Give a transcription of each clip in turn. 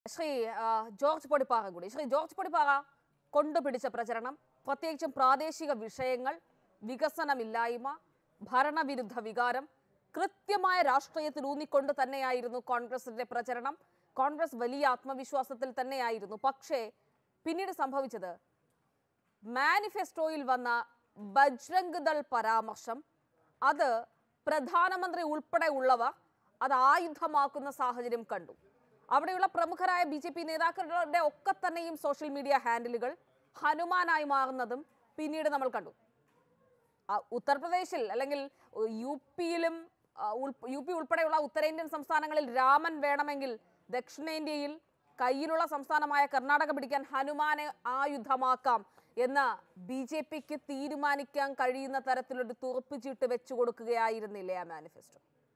ശ്രീ ആ, ജോർജ് പൊടിപ്പാറ കൂടി ശ്രീ ജോർജ് പൊടിപ്പാറ കൊണ്ടുപിടിച്ച പ്രചരണം പ്രത്യേകിച്ചും പ്രാദേശിക വിഷയങ്ങൾ വികസനമില്ലായ്മ ഭരണവിരുദ്ധ വികാരം കൃത്യമായ രാഷ്ട്രീയത്തിൽ ഊന്നിക്കൊണ്ട് തന്നെയായിരുന്നു കോൺഗ്രസിന്റെ പ്രചരണം കോൺഗ്രസ് വലിയ ആത്മവിശ്വാസത്തിൽ തന്നെയായിരുന്നു പക്ഷേ പിന്നീട് സംഭവിച്ചത് മാനിഫെസ്റ്റോയിൽ വന്ന ബജ്രംഗ് ദൾ പരാമർശം അത് പ്രധാനമന്ത്രി ഉൾപ്പെടെ ഉള്ളവർ അത് ആയുധമാക്കുന്ന സാഹചര്യം കണ്ടു അവിടെയുള്ള പ്രമുഖരായ ബി ജെ പി നേതാക്കളുടെ ഒക്കെ തന്നെയും സോഷ്യൽ മീഡിയ ഹാൻഡിലുകൾ ഹനുമാനായി മാറുന്നതും പിന്നീട് നമ്മൾ കണ്ടു ആ, ഉത്തർപ്രദേശിൽ അല്ലെങ്കിൽ ഉ, യു പിയിലും ആ, ഉൾ- യു പി ഉൾപ്പെടെയുള്ള ഉത്തരേന്ത്യൻ സംസ്ഥാനങ്ങളിൽ രാമൻ വേണമെങ്കിൽ ദക്ഷിണേന്ത്യയിൽ കയ്യിലുള്ള സംസ്ഥാനമായ കർണാടക പിടിക്കാൻ ഹനുമാനെ ആയുധമാക്കാം എന്ന ബി ജെ പിക്ക് തീരുമാനിക്കാൻ കഴിയുന്ന തരത്തിലൊരു തുറപ്പുചീട്ട് വെച്ചു കൊടുക്കുകയായിരുന്നില്ലേ ആ മാനിഫെസ്റ്റോ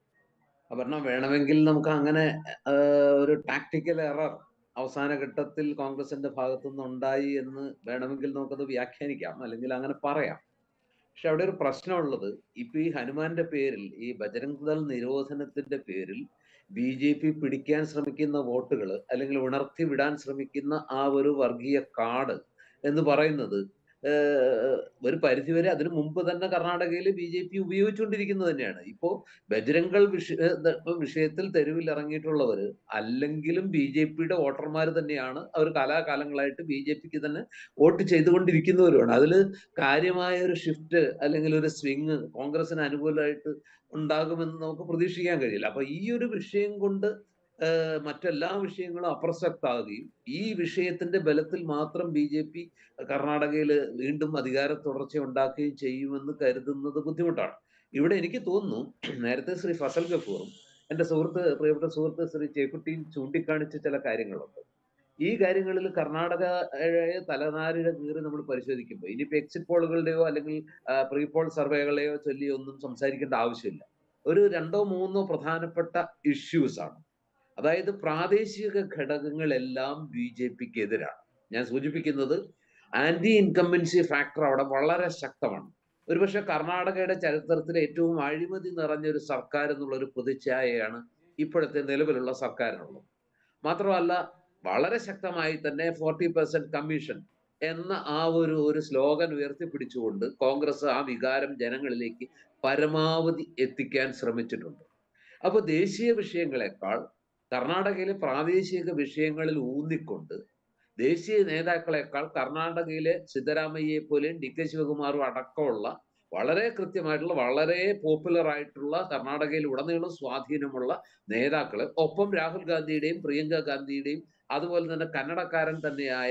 അപർണ വേണമെങ്കിൽ നമുക്ക് അങ്ങനെ ആ, ഒരു ടാക്ടിക്കൽ എറർ അവസാന ഘട്ടത്തിൽ കോൺഗ്രസിന്റെ ഭാഗത്തുനിന്ന് ഉണ്ടായി എന്ന് വേണമെങ്കിൽ നമുക്കത് വ്യാഖ്യാനിക്കാം അല്ലെങ്കിൽ അങ്ങനെ പറയാം പക്ഷെ അവിടെ ഒരു പ്രശ്നമുള്ളത് ഇപ്പൊ ഈ ഹനുമാന്റെ പേരിൽ ഈ ബജരംഗ് ദൾ നിരോധനത്തിന്റെ പേരിൽ ബി ജെ പി പിടിക്കാൻ ശ്രമിക്കുന്ന വോട്ടുകൾ അല്ലെങ്കിൽ ഉണർത്തി വിടാൻ ശ്രമിക്കുന്ന ആ ഒരു വർഗീയ കാർഡ് എന്ന് പറയുന്നത് ഏഹ്, ഒരു പരിധിവരെ അതിനു മുമ്പ് തന്നെ കർണാടകയിൽ ബി ജെ പി ഉപയോഗിച്ചുകൊണ്ടിരിക്കുന്നത് തന്നെയാണ് ഇപ്പോ ബജരംഗൾ വിഷയ ദ- വിഷയത്തിൽ തെരുവിൽ ഇറങ്ങിയിട്ടുള്ളവര് അല്ലെങ്കിലും ബി ജെ പിയുടെ വോട്ടർമാർ തന്നെയാണ് അവർ കാലാകാലങ്ങളായിട്ട് ബി ജെ പിക്ക് തന്നെ വോട്ട് ചെയ്തുകൊണ്ടിരിക്കുന്നവരുമാണ് അതിൽ കാര്യമായ ഒരു ഷിഫ്റ്റ് അല്ലെങ്കിൽ ഒരു സ്വിങ് കോൺഗ്രസിന് അനുകൂലമായിട്ട് ഉണ്ടാകുമെന്ന് നമുക്ക് പ്രതീക്ഷിക്കാൻ കഴിയില്ല അപ്പൊ ഈ ഒരു വിഷയം കൊണ്ട് ഏഹ്, മറ്റെല്ലാ വിഷയങ്ങളും അപ്രസക്താകുകയും ഈ വിഷയത്തിന്റെ ബലത്തിൽ മാത്രം ബി ജെ പി കർണാടകയിൽ വീണ്ടും അധികാര തുടർച്ച ഉണ്ടാക്കുകയും ചെയ്യുമെന്ന് കരുതുന്നത് ബുദ്ധിമുട്ടാണ് ഇവിടെ എനിക്ക് തോന്നുന്നു നേരത്തെ ശ്രീ ഫസൽ ഗഫൂറും എന്റെ സുഹൃത്ത് പ്രിയപ്പെട്ട സുഹൃത്ത് ശ്രീ ചേക്കുട്ടിയും ചൂണ്ടിക്കാണിച്ച ചില കാര്യങ്ങളുണ്ട് ഈ കാര്യങ്ങളിൽ കർണാടകയെ തലനാരിഴ കീറി നമ്മൾ പരിശോധിക്കുമ്പോൾ ഇനിയിപ്പോ എക്സിറ്റ് പോളുകളുടെയോ അല്ലെങ്കിൽ പ്രീ പോൾ സർവേകളെയോ ചൊല്ലി ഒന്നും സംസാരിക്കേണ്ട ആവശ്യമില്ല ഒരു രണ്ടോ മൂന്നോ പ്രധാനപ്പെട്ട ഇഷ്യൂസ് ആണ് അതായത് പ്രാദേശിക ഘടകങ്ങളെല്ലാം ബി ജെ പിക്ക് എതിരാണ് ഞാൻ സൂചിപ്പിക്കുന്നത് ആന്റി ഇൻകംബൻസി ഫാക്ടർ അവിടെ വളരെ ശക്തമാണ് ഒരുപക്ഷെ കർണാടകയുടെ ചരിത്രത്തിലെ ഏറ്റവും അഴിമതി നിറഞ്ഞ ഒരു സർക്കാർ എന്നുള്ള ഒരു പ്രതിച്ഛായയാണ് ഇപ്പോഴത്തെ നിലവിലുള്ള സർക്കാരിനുള്ളത് മാത്രമല്ല വളരെ ശക്തമായി തന്നെ ഫോർട്ടി പെർസെന്റ് കമ്മീഷൻ എന്ന ആ ഒരു ഒരു സ്ലോഗൻ ഉയർത്തിപ്പിടിച്ചുകൊണ്ട് കോൺഗ്രസ് ആ വികാരം ജനങ്ങളിലേക്ക് പരമാവധി എത്തിക്കാൻ ശ്രമിച്ചിട്ടുണ്ട് അപ്പൊ ദേശീയ വിഷയങ്ങളെക്കാൾ കർണാടകയിലെ പ്രാദേശിക വിഷയങ്ങളിൽ ഊന്നിക്കൊണ്ട് ദേശീയ നേതാക്കളെക്കാൾ കർണാടകയിലെ സിദ്ധരാമയ്യയെ പോലെയും ഡി കെ ശിവകുമാറും അടക്കമുള്ള വളരെ കൃത്യമായിട്ടുള്ള വളരെ പോപ്പുലർ ആയിട്ടുള്ള കർണാടകയിൽ ഉടനീളം സ്വാധീനമുള്ള നേതാക്കള് ഒപ്പം രാഹുൽ ഗാന്ധിയുടെയും പ്രിയങ്ക ഗാന്ധിയുടെയും അതുപോലെ തന്നെ കന്നഡക്കാരൻ തന്നെയായ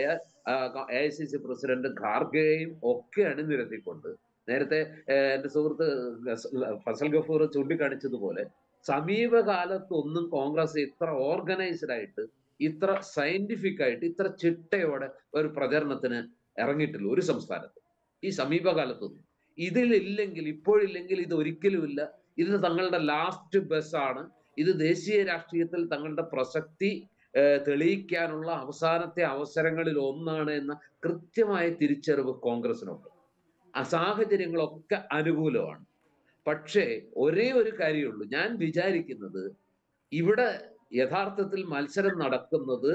A I C C president ഖാർഗെയും ഒക്കെ അണിനിരത്തിക്കൊണ്ട് നേരത്തെ ഏഹ്, എന്റെ സുഹൃത്ത് ഗസ്- ഫസൽ ഗഫൂർ ചൂണ്ടിക്കാണിച്ചതുപോലെ സമീപകാലത്തൊന്നും കോൺഗ്രസ് ഇത്ര ഓർഗനൈസ്ഡ് ആയിട്ട് ഇത്ര സയന്റിഫിക് ആയിട്ട് ഇത്ര ചിട്ടയോടെ ഒരു പ്രചരണത്തിന് ഇറങ്ങിയിട്ടില്ല ഒരു സംസ്ഥാനത്ത് ഈ സമീപകാലത്തൊന്നും ഇതിലില്ലെങ്കിൽ ഇപ്പോഴില്ലെങ്കിൽ ഇത് ഒരിക്കലുമില്ല ഇത് തങ്ങളുടെ ലാസ്റ്റ് ബസ് ആണ് ഇത് ദേശീയ രാഷ്ട്രീയത്തിൽ തങ്ങളുടെ പ്രസക്തി ഏഹ്, തെളിയിക്കാനുള്ള അവസാനത്തെ അവസരങ്ങളിൽ ഒന്നാണ് എന്ന കൃത്യമായ തിരിച്ചറിവ് കോൺഗ്രസിനുണ്ട് ആ സാഹചര്യങ്ങളൊക്കെ അനുകൂലമാണ് പക്ഷേ ഒരേ ഒരു കാര്യമുള്ളൂ ഞാൻ വിചാരിക്കുന്നത് ഇവിടെ യഥാർത്ഥത്തിൽ മത്സരം നടക്കുന്നത്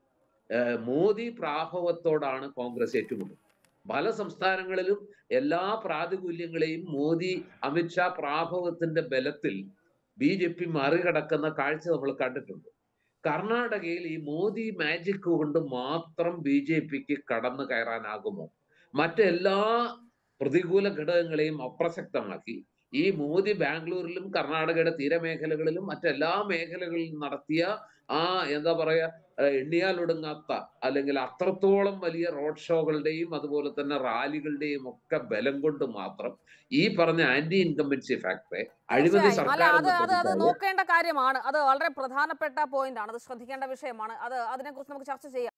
ഏഹ്, മോദി പ്രാഭവത്തോടാണ് കോൺഗ്രസ് ഏറ്റുമുട്ടുന്നത് പല സംസ്ഥാനങ്ങളിലും എല്ലാ പ്രാതികൂല്യങ്ങളെയും മോദി അമിത്ഷാ പ്രാഭവത്തിന്റെ ബലത്തിൽ ബി ജെ പി മറികടക്കുന്ന കാഴ്ച നമ്മൾ കണ്ടിട്ടുണ്ട് കർണാടകയിൽ ഈ മോദി മാജിക് കൊണ്ട് മാത്രം ബി ജെ പിക്ക് കടന്നു കയറാനാകുമോ മറ്റെല്ലാ പ്രതികൂല ഘടകങ്ങളെയും അപ്രസക്തമാക്കി ഈ മോദി ബാംഗ്ലൂരിലും കർണാടകയുടെ തീരമേഖലകളിലും മറ്റെല്ലാ മേഖലകളിലും നടത്തിയ ആ എന്താ പറയാ ഏഹ് എണ്ണിയാലൊടുങ്ങാത്ത അല്ലെങ്കിൽ അത്രത്തോളം വലിയ റോഡ് ഷോകളുടെയും അതുപോലെ തന്നെ റാലികളുടെയും ഒക്കെ ബലം കൊണ്ട് മാത്രം ഈ പറഞ്ഞ ആന്റി ഇൻകംബൻസി ഫാക്ടറെ അഴിമതി തീർച്ചയായും അല്ല സർക്കാർ അത് എന്ന അത് അത് പ്രതിച്ഛായ നോക്കേണ്ട കാര്യമാണ് അത് വളരെ പ്രധാനപ്പെട്ട പോയിന്റ് ആണ് അത് ശ്രദ്ധിക്കേണ്ട വിഷയമാണ് അത് അതിനെക്കുറിച്ച് നമുക്ക് ചർച്ച ചെയ്യാം